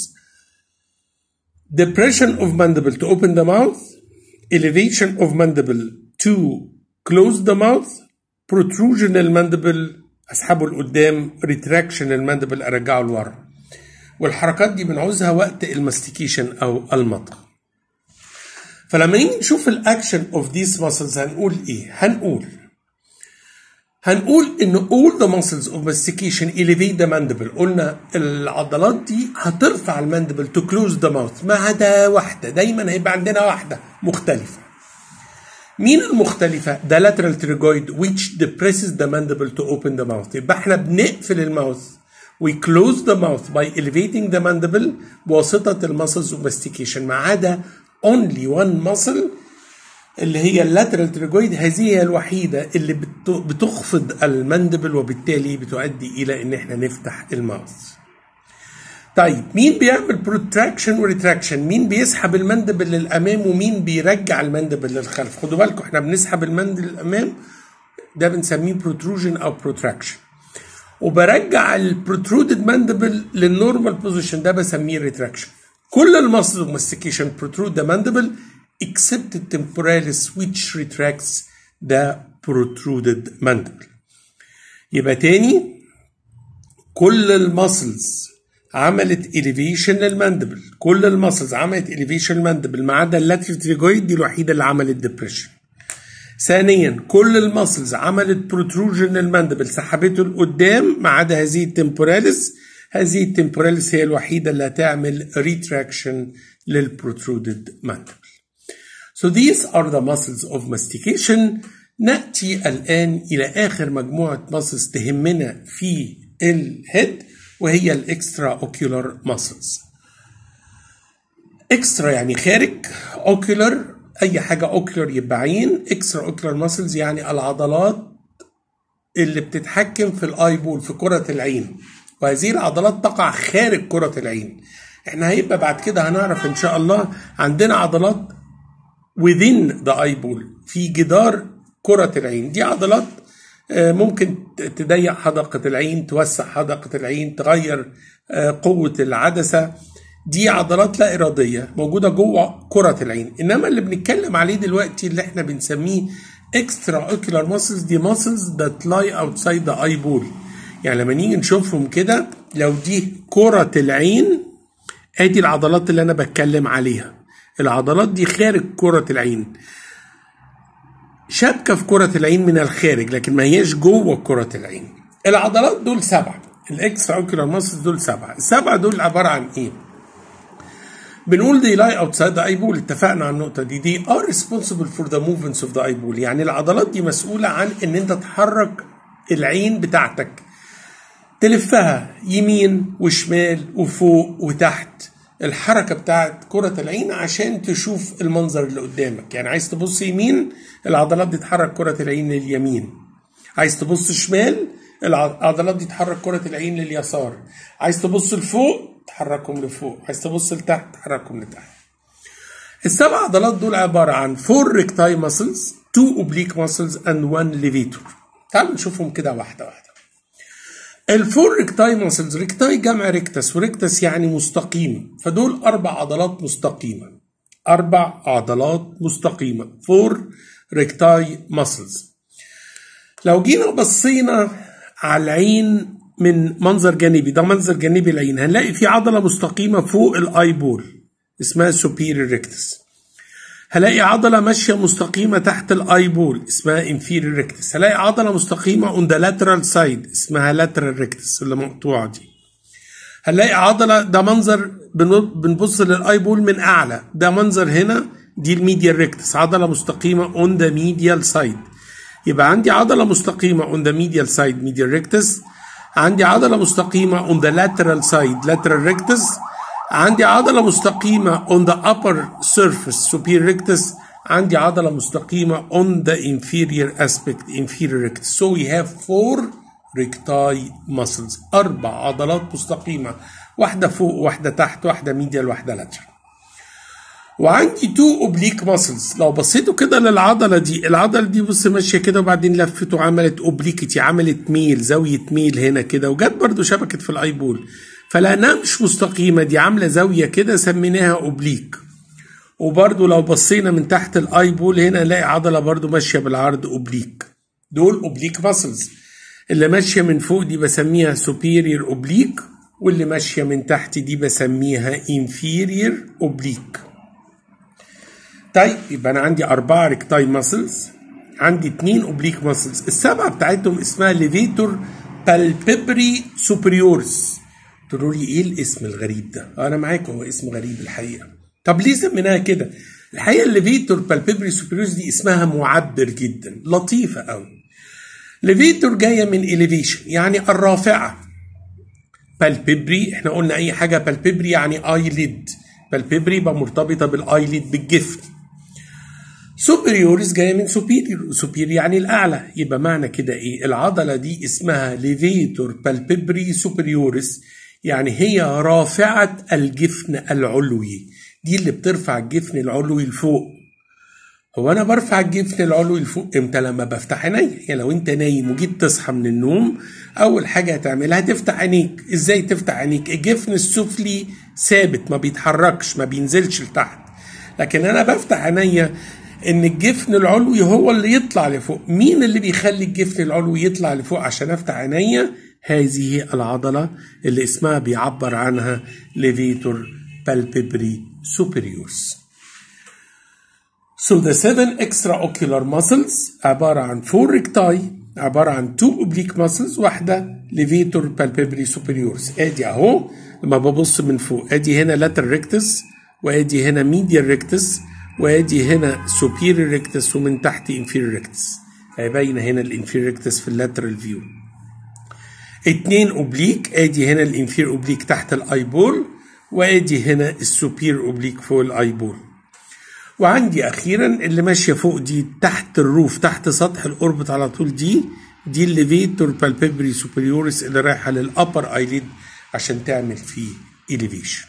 depression of mandible to open the mouth elevation of mandible to close the mouth protrusion الماندبل اسحبه لقدام retraction الماندبل ارجعه لورا والحركات دي بنعوزها وقت الماستيكيشن او المضغ فلما نيجي نشوف الاكشن اوف ذيس muscles هنقول ايه؟ هنقول هنقول ان all the muscles of mastication elevate the mandible قلنا العضلات دي هترفع الماندبل to close the mouth ما عدا واحده دايما هيبقى عندنا واحده مختلفه مين المختلفة؟ ده lateral pterygoid which depresses the mandible to open the mouth يبقى احنا بنقفل الماوث we close the mouth by elevating the mandible بواسطة المسلز of mastication ما عدا only one muscle اللي هي اللاترال تريجويد هذه هي الوحيده اللي بتخفض المندبل وبالتالي بتؤدي الى ان احنا نفتح الماوث. طيب مين بيعمل بروتراكشن وريتراكشن؟ مين بيسحب المندبل للامام ومين بيرجع المندبل للخلف؟ خدوا بالكم احنا بنسحب المندبل للامام ده بنسميه بروتروجن او بروتراكشن. وبرجع البروترودد ماندبل للنورمال بوزيشن ده بسميه ريتراكشن. كل المسلز of mastication protrude the mandible except the temporalis which retracts the protruded mandible. يبقى تاني كل المسلز عملت elevation للماندبل كل المسلز عملت elevation للماندبل ما عدا اللاترال تريجويد دي الوحيده اللي عملت depression. ثانيا كل المسلز عملت protrusion للماندبل سحبته لقدام ما عدا هذه التمبوراليس هذه التمبوراليس هي الوحيدة اللي هتعمل retraction للprotruded mandible. So these are the muscles of mastication. نأتي الآن إلى آخر مجموعة muscles تهمنا في الهيد وهي الاكسترا اوكيولار muscles. اكسترا يعني خارج اوكيولار اي حاجه اوكيولار يبقى عين اكسترا اوكيولار muscles يعني العضلات اللي بتتحكم في الاي بول في كره العين وهذه العضلات تقع خارج كرة العين احنا هيبقى بعد كده هنعرف ان شاء الله عندنا عضلات within the eyeball في جدار كرة العين دي عضلات ممكن تضيق حدقة العين توسع حدقة العين تغير قوة العدسة دي عضلات لا اراديه موجوده جوه كره العين انما اللي بنتكلم عليه دلوقتي اللي احنا بنسميه اكسترا اوكيولار ماسلز دي ماسلز ذات لاي اوتسايد ذا اي بول يعني لما نيجي نشوفهم كده لو دي كره العين ادي العضلات اللي انا بتكلم عليها العضلات دي خارج كره العين شابكه في كره العين من الخارج لكن ما هياش جوه كره العين العضلات دول سبعه الاكسترا اوكيولار ماسلز دول سبعه السبعه دول عباره عن ايه بنقول دي لاي اوتسايد ذا اي بول اتفقنا على النقطه دي دي ار ريسبونسبل فور ذا موفمنتس اوف ذا اي بول يعني العضلات دي مسؤوله عن ان انت تحرك العين بتاعتك تلفها يمين وشمال وفوق وتحت الحركة بتاعت كرة العين عشان تشوف المنظر اللي قدامك يعني عايز تبص يمين العضلات دي تحرك كرة العين لليمين عايز تبص شمال العضلات دي تحرك كرة العين لليسار عايز تبص لفوق تحركهم لفوق عايز تبص لتحت تحركهم لتحت السبع عضلات دول عبارة عن 4 ريكتاي ماسلز 2 اوبليك ماسلز اند 1 ليفيتور تعالوا نشوفهم كده واحدة واحدة الفور ريكتاي ماسلز ريكتاي جمع ريكتس وريكتس يعني مستقيم فدول أربع عضلات مستقيمة أربع عضلات مستقيمة فور ريكتاي ماسلز لو جينا بصينا على العين من منظر جانبي ده منظر جانبي العين هنلاقي في عضلة مستقيمة فوق الاي بول اسمها سوبيريور ريكتس هلاقي عضلة ماشية مستقيمة تحت الاي بول اسمها انفيريور ريكتس هلاقي عضلة مستقيمة اون ذا لاترال سايد اسمها لاترال ريكتس اللي مقطوعة دي هنلاقي عضلة ده منظر بنبص للاي بول من اعلى ده منظر هنا دي الميديال ريكتس عضلة مستقيمة اون ذا ميديال سايد يبقى عندي عضلة مستقيمة اون ذا ميديال سايد ميديال ريكتس عندي عضلة مستقيمة on the lateral side lateral rectus عندي عضلة مستقيمة on the upper surface superior rectus عندي عضلة مستقيمة on the inferior aspect inferior rectus so we have four recti muscles أربع عضلات مستقيمة واحدة فوق واحدة تحت واحدة ميديال واحدة lateral وعندي تو اوبليك ماسلز لو بصيتوا كده للعضله دي العضله دي بص ماشيه كده وبعدين لفت وعملت اوبليكتي عملت ميل زاويه ميل هنا كده وجت برضو شبكت في الاي بول فلانها مش مستقيمه دي عامله زاويه كده سميناها اوبليك وبرضو لو بصينا من تحت الاي بول هنا نلاقي عضله برضو ماشيه بالعرض اوبليك دول اوبليك ماسلز اللي ماشيه من فوق دي بسميها سوبيريور اوبليك واللي ماشيه من تحت دي بسميها انفيريور اوبليك طيب يبقى انا عندي اربعه ريكتاي ماسلز عندي اتنين اوبليك ماسلز السبعه بتاعتهم اسمها ليفيتور بالبيبري سوبريورس تقولوا لي ايه الاسم الغريب ده انا معاكم هو اسم غريب الحقيقه طب ليه سميناها كده الحقيقه الليفيتور بالبيبري سوبريورس دي اسمها معبر جدا لطيفه قوي ليفيتور جايه من اليفيشن يعني الرافعه بالبيبري احنا قلنا اي حاجه بالبيبري يعني اي ليد بالبيبري يبقى مرتبطه بالاي ليد بالجفن سوبريوريس جايه من سوبيريور سوبيريور يعني الاعلى يبقى معنى كده ايه العضله دي اسمها ليفيتور بالبيبري سوبريوريس يعني هي رافعه الجفن العلوي دي اللي بترفع الجفن العلوي لفوق هو انا برفع الجفن العلوي لفوق امتى لما بفتح عيني يعني لو انت نايم وجيت تصحى من النوم اول حاجه هتعملها تفتح عينيك ازاي تفتح عينيك الجفن السفلي ثابت ما بيتحركش ما بينزلش لتحت لكن انا بفتح عينيا ان الجفن العلوي هو اللي يطلع لفوق مين اللي بيخلي الجفن العلوي يطلع لفوق عشان افتح عينيا هذه العضله اللي اسمها بيعبر عنها ليفيتور بالبيبري superiors So the seven extraocular muscles عبارة عن four recti عبارة عن two oblique muscles واحدة levator palpebri superiors ادي اهو لما ببص من فوق ادي هنا lateral rectus وادي هنا medial rectus وادي هنا superior rectus ومن تحت inferior rectus باينة هنا الانفير rectus في اللاترال فيو اتنين اوبليك ادي هنا الانفير اوبليك تحت الاي بول وادي هنا السوبير اوبليك فوق الاي بول وعندي اخيرا اللي ماشيه فوق دي تحت الروف تحت سطح الاوربت على طول دي دي الليفيتور بالبيبري سوبريوريس اللي رايحه للابر ايليد عشان تعمل فيه اليفيشن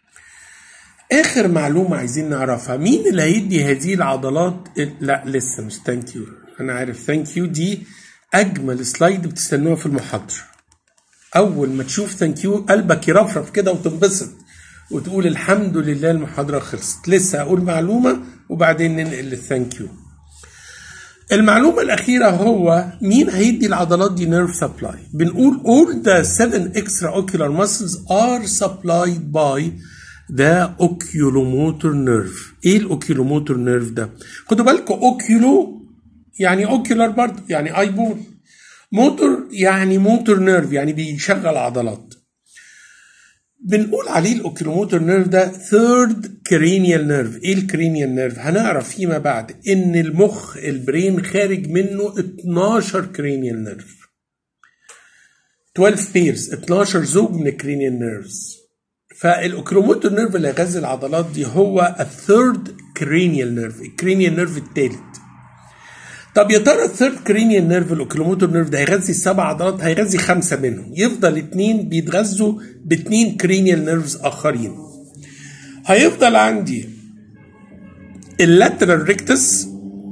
اخر معلومه عايزين نعرفها مين اللي هيدي هذه العضلات لا لسه مش ثانك يو انا عارف ثانك يو دي اجمل سلايد بتستنوها في المحاضره اول ما تشوف ثانك يو قلبك يرفرف كده وتنبسط وتقول الحمد لله المحاضرة خلصت لسه هقول معلومة وبعدين ننقل للثانك يو المعلومة الأخيرة هو مين هيدي العضلات دي نيرف سبلاي بنقول all the seven extraocular muscles are supplied by the oculomotor nerve ايه الاوكيولوموتور نيرف ده خدوا بالكم اوكيولو يعني اوكيولار برضه يعني ايبول موتور يعني موتور نيرف يعني بيشغل عضلات بنقول عليه الاوكيلوموتور نيرف ده ثيرد كرينيال نيرف ايه الكرينيال نيرف هنعرف فيما بعد ان المخ البرين خارج منه 12 كرينيال نيرف 12 بيرز 12 زوج من الكرينيال نيرفز فالاوكيلوموتور نيرف اللي يغذي العضلات دي هو الثيرد كرينيال نيرف الكرينيال نيرف الثالث طب يا ترى الثيرد كرينيال نيرف الاوكيلوموتور نيرف ده هيغذي السبع عضلات هيغذي خمسه منهم يفضل اتنين بيتغذوا باتنين كرينيال نيرفز اخرين هيفضل عندي اللاترال ريكتس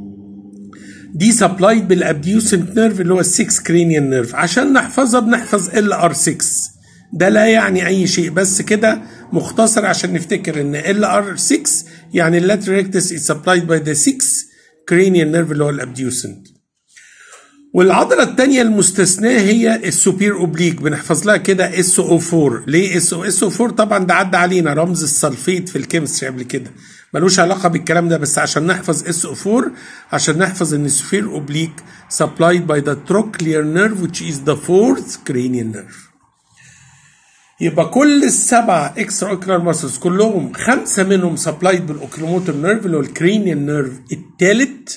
دي سبلايد بالابديوسنت نيرف اللي هو ال6 كرينيال نيرف عشان نحفظها بنحفظ ال ار 6 ده لا يعني اي شيء بس كده مختصر عشان نفتكر ان ال ار 6 يعني اللاترال ريكتس is supplied by the 6 cranial nerve اللي هو الابديوسنت والعضله الثانيه المستثناه هي السوبير اوبليك بنحفظ لها كده اس او 4 ليه اس او اس او 4 طبعا ده عدى علينا رمز السلفيت في الكيمستري قبل كده ملوش علاقه بالكلام ده بس عشان نحفظ اس او 4 عشان نحفظ ان السوبير اوبليك supplied by the trochlear nerve which is the fourth cranial nerve يبقى كل السبع اكسترا اوكيولار ماسلز كلهم خمسه منهم سبلايد بالاوكيلوموتور نيرف اللي هو الكرينيال نيرف الثالث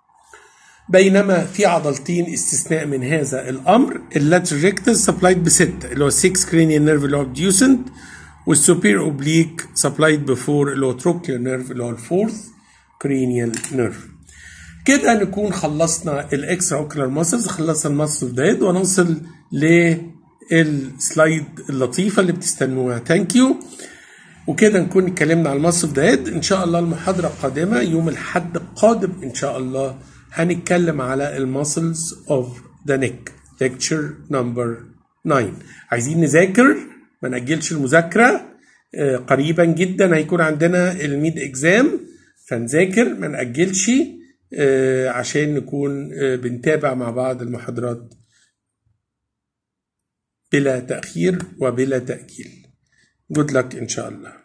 بينما في عضلتين استثناء من هذا الامر اللاترال ريكتس سبلايد بسته اللي هو 6 كرينيال نيرف اللي هو ابديوسنت والسوبير اوبليك سبلايد بفور اللي هو تروكيال نيرف اللي هو الفورث كرينيال نيرف كده نكون خلصنا الاكسترا اوكيولار ماسلز خلصنا الماسل دايد ونوصل ل السلايد اللطيفه اللي بتستنوها ثانك يو وكده نكون اتكلمنا على المصف دايت ان شاء الله المحاضره القادمه يوم الاحد القادم ان شاء الله هنتكلم على الماسلز اوف ذا نيك ليكتشر نمبر 9 عايزين نذاكر ما ناجلش المذاكره آه، قريبا جدا هيكون عندنا الميد اكزام فنذاكر ما ناجلش آه، عشان نكون آه، بنتابع مع بعض المحاضرات بلا تأخير وبلا تأجيل good luck إن شاء الله